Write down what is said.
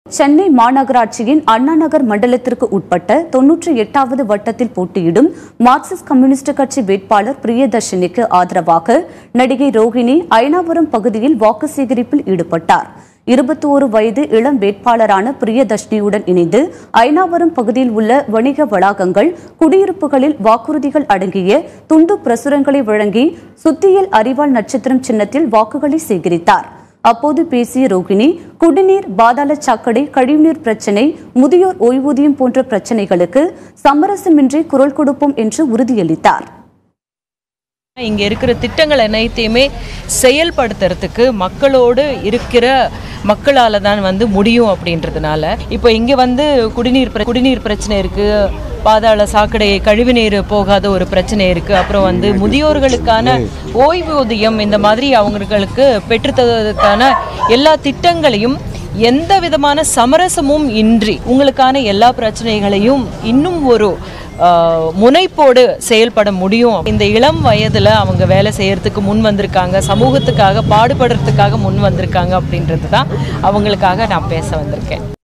சென்னை மாநகராட்சியின் அண்ணா நகர் மண்டலத்திற்கு உட்பட்ட தொன்னூற்றி எட்டாவது வட்டத்தில் போட்டியிடும் மார்க்சிஸ்ட் கம்யூனிஸ்ட் கட்சி வேட்பாளர் பிரியதர்ஷினிக்கு ஆதரவாக நடிகை ரோஹிணி ஐனாபுரம் பகுதியில் வாக்கு சேகரிப்பில் ஈடுபட்டார் இருபத்தோரு வயது இளம் வேட்பாளரான பிரியதர்ஷினியுடன் இணைந்து ஐனாவரம் பகுதியில் உள்ள வணிக வளாகங்கள் குடியிருப்புகளில் வாக்குறுதிகள் அடங்கிய துண்டு பிரசுரங்களை வழங்கி சுத்தியல் அறிவாள் நட்சத்திரம் சின்னத்தில் வாக்குகளை சேகரித்தார் அப்போது பேசிய ரோகிணி குடிநீர் பாதாள சாக்கடை கழிவுநீர் பிரச்சினை முதியோர் ஓய்வூதியம் போன்ற பிரச்சினைகளுக்கு சமரசமின்றி குரல் கொடுப்போம் என்று உறுதியளித்தார் இங்கே இருக்கிற திட்டங்கள் அனைத்தையுமே செயல்படுத்துறதுக்கு மக்களோடு இருக்கிற மக்களால் தான் வந்து முடியும் அப்படின்றதுனால இப்போ இங்கே வந்து குடிநீர் பிர- குடிநீர் பிரச்சனை இருக்குது பாதாள சாக்கடை கழிவுநீர் போகாத ஒரு பிரச்சனை இருக்குது அப்புறம் வந்து முதியோர்களுக்கான ஓய்வூதியம் இந்த மாதிரி அவங்களுக்கு பெற்றுத்தருவதற்கான எல்லா திட்டங்களையும் எந்த விதமான சமரசமும் இன்றி உங்களுக்கான எல்லா பிரச்சனைகளையும் இன்னும் ஒரு ஆஹ், முனைப்போடு செயல்பட முடியும் இந்த இளம் வயதில் அவங்க வேலை செய்யறதுக்கு முன் வந்திருக்காங்க சமூகத்துக்காக பாடுபடுறதுக்காக முன் வந்திருக்காங்க அப்படின்றது தான் அவங்களுக்காக நான் பேச வந்திருக்கேன்